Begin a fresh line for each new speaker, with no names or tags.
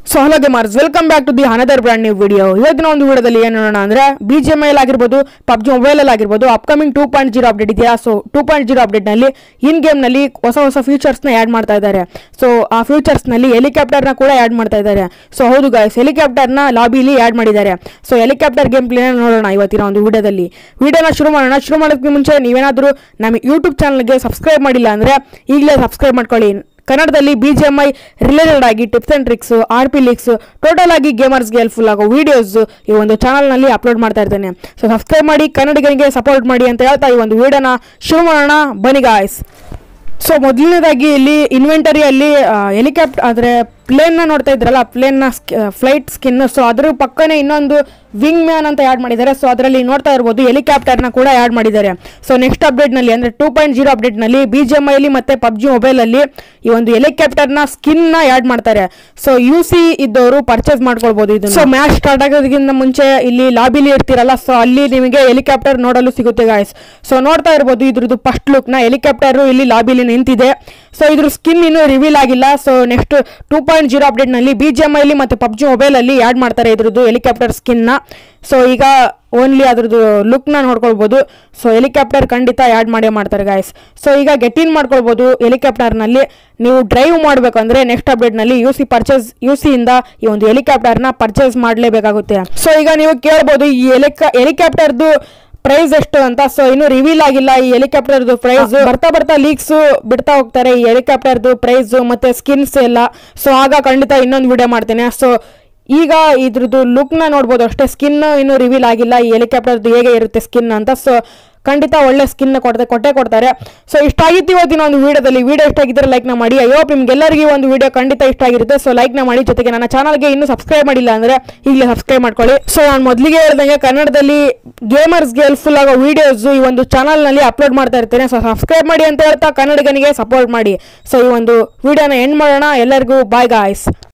so hello gamers welcome back to the another brand new video ಇವತ್ತಿನ ಒಂದು ವಿಡಿಯೋದಲ್ಲಿ ಏನು ನೋಡೋಣ ಅಂದ್ರೆ ಬಿ ಜಿ ಎಮ್ ಐಲ್ ಆಗಿರ್ಬೋದು ಪಬ್ಜಿ ಮೊಬೈಲಲ್ಲಿ ಆಗಿರ್ಬೋದು upcoming two point zero update ಇದೆಯಾ ಸೊ ಟೂ ಪಾಯಿಂಟ್ ಜೀರೋ ಅಪ್ಡೇಟ್ನಲ್ಲಿ ಇನ್ ಗೇಮ್ನಲ್ಲಿ ಹೊಸ ಹೊಸ ಫೀಚರ್ಸ್ನ ಆ್ಯಡ್ ಮಾಡ್ತಾ ಇದ್ದಾರೆ ಸೊ ಆ ಫೀಚರ್ಸ್ನಲ್ಲಿ ಹೆಲಿಕಾಪ್ಟರ್ನ ಕೂಡ ಆ್ಯಡ್ ಮಾಡ್ತಾ ಇದ್ದಾರೆ ಸೊ ಹೌದು ಗಾಯ್ಸ್ ಹೆಲಿಕಾಪ್ಟರ್ನ ಲಾಬಿಲಿ ಆ್ಯಡ್ ಮಾಡಿದ್ದಾರೆ ಸೊ ಹೆಲಿಕಾಪ್ಟರ್ ಗೇಮ್ ಪ್ಲೇನ ನೋಡೋಣ ಇವತ್ತಿನ ಒಂದು ವಿಡಿಯೋದಲ್ಲಿ ವಿಡಿಯೋನ ಶುರು ಮಾಡೋಣ ಶುರು ಮಾಡೋದಕ್ಕೆ ಮುಂಚೆ ನೀವೇನಾದರೂ ನಮ್ಮ ಯೂಟ್ಯೂಬ್ ಚಾನಲ್ಗೆ ಸಬ್ಸ್ಕ್ರೈಬ್ ಮಾಡಿಲ್ಲ ಅಂದರೆ ಈಗಲೇ ಸಬ್ಸ್ಕ್ರೈಬ್ ಮಾಡ್ಕೊಳ್ಳಿ ಕನ್ನಡದಲ್ಲಿ B G M I related ಆಗಿ tips and tricks R P leaks total ಆಗಿ ಗೇಮರ್ಸ್ಗೆ ಹೆಲ್ಪ್ಫುಲ್ ಆಗೋ ವಿಡಿಯೋಸ್ ಈ ಒಂದು ಚಾನಲ್ನಲ್ಲಿ ಅಪ್ಲೋಡ್ ಮಾಡ್ತಾ ಇರ್ತೇನೆ ಸೊ ಸಬ್ಸ್ಕ್ರೈಬ್ ಮಾಡಿ ಕನ್ನಡಿಗರಿಗೆ ಸಪೋರ್ಟ್ ಮಾಡಿ ಅಂತ ಹೇಳ್ತಾ ಈ ಒಂದು ವಿಡಿಯೋನ ಶುರು ಮಾಡೋಣ ಬನ್ನಿ ಗಾಯ್ಸ್ ಸೊ ಮೊದಲನೇದಾಗಿ ಇಲ್ಲಿ ಇನ್ವೆಂಟರಿಯಲ್ಲಿ ಹೆಲಿಕಾಪ್ಟರ್ ಆದರೆ ಪ್ಲೇನ್ನ ನೋಡ್ತಾ ಇದ್ರಲ್ಲ ಪ್ಲೇನ್ನ ಫ್ಲೈಟ್ ಸ್ಕಿನ್ ಸೊ ಅದ್ರ ಪಕ್ಕನೇ ಇನ್ನೊಂದು ವಿಂಗ್ ಮ್ಯಾನ್ ಅಂತ ಆ್ಯಡ್ ಮಾಡಿದ್ದಾರೆ ಸೊ ಅದರಲ್ಲಿ ನೋಡ್ತಾ ಇರ್ಬೋದು ಹೆಲಿಕಾಪ್ಟರ್ನ ಕೂಡ ಆ್ಯಡ್ ಮಾಡಿದ್ದಾರೆ ಸೊ ನೆಕ್ಸ್ಟ್ ಅಪ್ಡೇಟ್ನಲ್ಲಿ ಅಂದರೆ ಟೂ ಪಾಯಿಂಟ್ ಜೀರೋ ಅಪ್ಡೇಟ್ನಲ್ಲಿ ಬಿ ಜಿ ಎಮ್ ಐಲಿ ಮತ್ತು ಪಬ್ಜಿ ಮೊಬೈಲಲ್ಲಿ ಈ ಒಂದು ಹೆಲಿಕಾಪ್ಟರ್ನ ಸ್ಕಿನ್ನ ಆ್ಯಡ್ ಮಾಡ್ತಾರೆ ಸೊ ಯು ಸಿ ಇದ್ದವರು ಪರ್ಚೇಸ್ ಮಾಡ್ಕೊಳ್ಬೋದು ಇದು ಸೊ ಮ್ಯಾಚ್ ಸ್ಟಾರ್ಟ್ ಆಗೋದಕ್ಕಿಂತ ಮುಂಚೆ ಇಲ್ಲಿ ಲಾಬಿಲಿ ಇರ್ತೀರಲ್ಲ ಸೊ ಅಲ್ಲಿ ನಿಮಗೆ ಹೆಲಿಕಾಪ್ಟರ್ ನೋಡಲು ಸಿಗುತ್ತೆ ಗಾಯ್ಸ್ ಸೊ ನೋಡ್ತಾ ಇರ್ಬೋದು ಇದ್ರದ್ದು ಫಸ್ಟ್ ಲುಕ್ನ ಹೆಲಿಕಾಪ್ಟರ್ ಇಲ್ಲಿ ಲಾಬಿಲಿ ನಿಂತಿದೆ ಸೊ ಇದ್ರ ಸ್ಕಿನ್ ಇನ್ನೂ ರಿವೀಲ್ ಆಗಿಲ್ಲ so next two point zero ಅಪ್ಡೇಟ್ನಲ್ಲಿ ಬಿ ಜಿ ಎಮ್ ಐಲಿ ಮತ್ತು ಪಬ್ಜಿ ಮೊಬೈಲಲ್ಲಿ ಆ್ಯಡ್ ಮಾಡ್ತಾರೆ ಇದ್ರದ್ದು ಹೆಲಿಕಾಪ್ಟರ್ ಸ್ಕಿನ್ನ ಸೊ ಈಗ ಓನ್ಲಿ ಅದ್ರದ್ದು ಲುಕ್ನ ನೋಡ್ಕೊಳ್ಬೋದು ಸೊ ಹೆಲಿಕಾಪ್ಟರ್ ಖಂಡಿತ ಆ್ಯಡ್ ಮಾಡೇ ಮಾಡ್ತಾರೆ ಗಾಯ್ಸ್ ಸೊ ಈಗ ಗೆಟ್ ಇನ್ ಮಾಡ್ಕೊಳ್ಬೋದು ಹೆಲಿಕಾಪ್ಟರ್ನಲ್ಲಿ ನೀವು ಡ್ರೈವ್ ಮಾಡಬೇಕಂದ್ರೆ ನೆಕ್ಸ್ಟ್ ಅಪ್ಡೇಟ್ನಲ್ಲಿ ಯು ಸಿ ಪರ್ಚೇಸ್ ಯು ಸಿಯಿಂದ ಈ ಒಂದು ಹೆಲಿಕಾಪ್ಟರ್ನ ಪರ್ಚೇಸ್ ಮಾಡಲೇಬೇಕಾಗುತ್ತೆ ಸೊ ಈಗ ನೀವು ಕೇಳ್ಬೋದು ಈ ಹೆಲಿಕಾ ಹೆಲಿಕಾಪ್ಟರ್ದು ಪ್ರೈಸ್ ಎಷ್ಟು ಅಂತ ಸೊ ಇನ್ನು ರಿವೀಲ್ ಆಗಿಲ್ಲ ಈ ಹೆಲಿಕಾಪ್ಟರ್ದು ಪ್ರೈಸ್ ಬರ್ತಾ ಬರ್ತಾ ಲೀಕ್ಸ್ ಬಿಡ್ತಾ ಹೋಗ್ತಾರೆ ಈ ಹೆಲಿಕಾಪ್ಟರ್ದು ಪ್ರೈಸ್ ಮತ್ತೆ ಸ್ಕಿನ್ಸ್ ಎಲ್ಲ ಸೊ ಆಗ ಖಂಡಿತ ಇನ್ನೊಂದು ವಿಡಿಯೋ ಮಾಡ್ತೇನೆ ಸೊ ಈಗ ಇದ್ರದ್ದು ಲುಕ್ನ ನೋಡ್ಬೋದು ಅಷ್ಟೇ ಸ್ಕಿನ್ ಇನ್ನೂ ರಿವೀಲ್ ಆಗಿಲ್ಲ ಈ ಹೆಲಿಕಾಪ್ಟರ್ದು ಹೇಗೆ ಇರುತ್ತೆ ಸ್ಕಿನ್ ಅಂತ ಸೊ ಖಂಡಿತ ಒಳ್ಳೆ ಸ್ಕಿನ್ ಕೊಡ್ತಾರೆ ಕೊಟ್ಟೆ ಕೊಡ್ತಾರೆ ಸೊ ಇಷ್ಟ ಆಗಿತ್ತು ಇವತ್ತಿನ ಒಂದು ವಿಡಿಯೋದಲ್ಲಿ ವಿಡಿಯೋ ಇಷ್ಟ ಆಗಿದ್ರೆ ಲೈಕ್ನ ಮಾಡಿ ಅಯ್ಯೋ ನಿಮ್ಗೆಲ್ಲರಿಗೂ ಒಂದು ವಿಡಿಯೋ ಖಂಡಿತ ಇಷ್ಟ ಆಗಿರುತ್ತೆ ಸೊ ಲೈಕ್ನ ಮಾಡಿ ಜೊತೆಗೆ ನನ್ನ ಚಾನಲ್ಗೆ ಇನ್ನೂ ಸಬ್ಸ್ಕ್ರೈಬ್ ಮಾಡಿಲ್ಲ ಅಂದ್ರೆ ಈಗಲೇ ಸಬ್ಸ್ಕ್ರೈಬ್ ಮಾಡ್ಕೊಳ್ಳಿ ಸೊ ನಾನು ಮೊದಲಿಗೆ ಹೇಳ್ದಂಗೆ ಕನ್ನಡದಲ್ಲಿ ಗೇಮರ್ಸ್ಗೆ ಹೆಲ್ಪ್ಫುಲ್ ಆಗೋ ವಿಡಿಯೋಸ್ ಈ ಒಂದು ಚಾನಲ್ನಲ್ಲಿ ಅಪ್ಲೋಡ್ ಮಾಡ್ತಾ ಇರ್ತೇನೆ ಸೊ ಸಬ್ಸ್ಕ್ರೈಬ್ ಮಾಡಿ ಅಂತ ಹೇಳ್ತಾ ಕನ್ನಡಿಗನಿಗೆ ಸಪೋರ್ಟ್ ಮಾಡಿ ಸೊ ಈ ಒಂದು ವಿಡಿಯೋನ ಎಂಡ್ ಮಾಡೋಣ ಎಲ್ಲರಿಗೂ ಬಾಯ್ ಗಾಯ್ಸ್